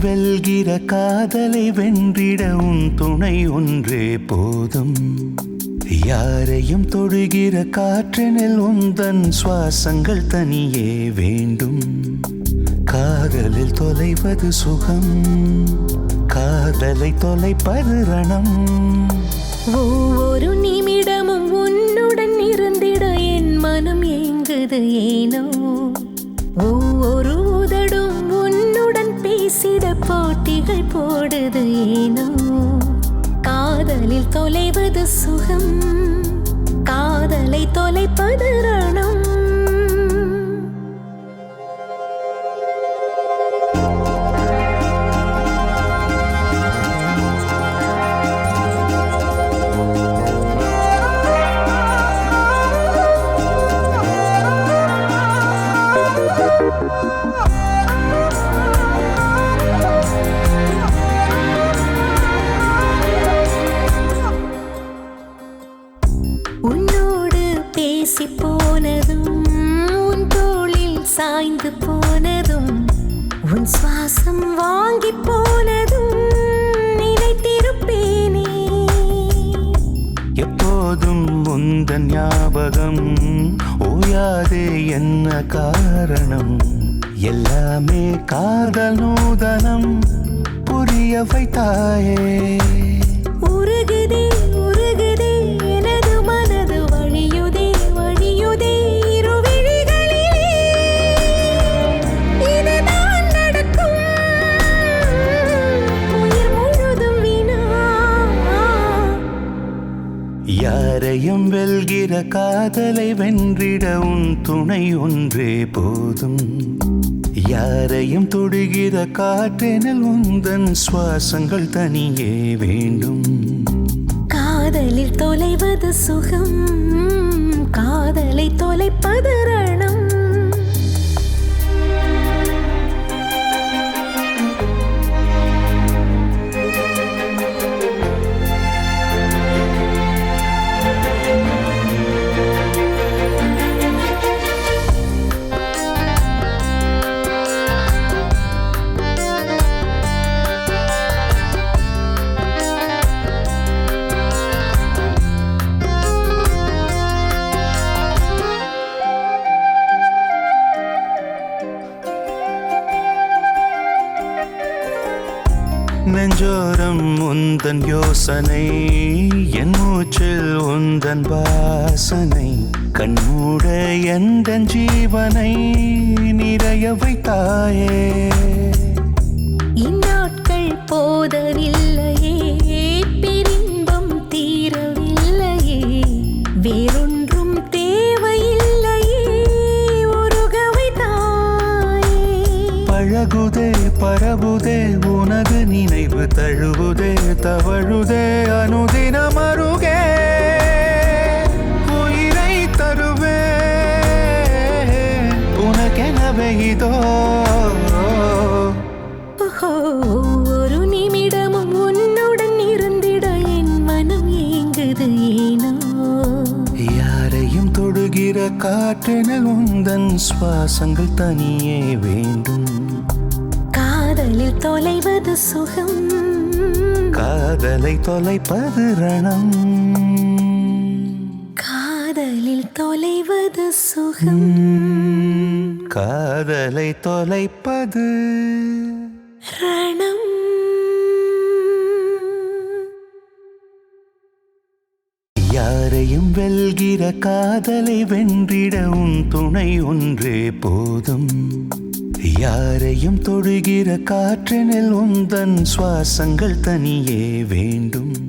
வெல்கிற காதலை வென்றிட உன் துணை ஒன்றே போதும் யாரையும் தொடுகிற காற்றெனில் உந்தன் சுவாசங்கள் தனியே வேண்டும் காதலில் தொலைவது சுகம் காதலை தொலைப்பது ரணம் ஒவ்வொரு நிமிடமும் உன்னுடன் இருந்திட என் மனம் ஏங்குது ஏனோ ஒவ்வொரு உதடும் உன்னுடன் பேசிட போட்டிகள் போடுது ஏனோ காதலில் தொலைவது சுகம் காதலை தொலைப்பது ரணம் உன்னோடு பேசி போனதும் உன் தோளில் சாய்ந்து போனதும் உன் சுவாசம் வாங்கி போனதும் நினைத்திருப்பேனே எப்போதும் உந்தன் ஞாபகம் ஓயாதே என்ன காரணம் எல்லாமே காதல் நூதனம் புரிய வைத்தாயே உருகுதே உருகுதே எனது மனது வழியுதே வழியுதே இரு விழிகளிலே இதுதான் நடக்கும் உயிர் முழுதும் வீணா யாரையும் வெல்கிற காதலை வென்றிட உன் துணை ஒன்றே போதும் யாரையும் தொடுகிற காற்றெனில் உந்தன் சுவாசங்கள் தனியே வேண்டும் காதலில் தொலைவது சுகம் காதலை தொலைப்பது ரணம் நெஞ்சோரம் உந்தன் யோசனை என் மூச்சில் உந்தன் வாசனை கண்மூட எந்தன் ஜீவனை நிறைய வைத்தாயே இந்நாட்கள் போதவில்லையே பெரின்பம் தீரவில்லையே வேறொன்றும் தேவையில்லையே உருகவை தாயே பழகுதே பரவுதே உனது நினைவு தழுவுதே தவழுதே அனுதினம் அருகே உயிரை தருவே உனக்கெனவே இதோ ஓஹோ, ஒரு நிமிடமும் உன்னுடன் இருந்திட என் மனம் ஏங்குது ஏனோ யாரையும் தொடுகிற காற்றெனில் உந்தன் சுவாசங்கள் தனியே வேண்டும் காதலில் தொலைவது சுகம் காதலை தொலைப்பது ரணம் காதலில் தொலைவது சுகம் காதலை தொலைப்பது ரணம் யாரையும் வெல்கிற காதலை வென்றிட உன் துணை ஒன்றே போதும் யாரையும் தொடுகிற காற்றெனில் உந்தன் சுவாசங்கள் தனியே வேண்டும்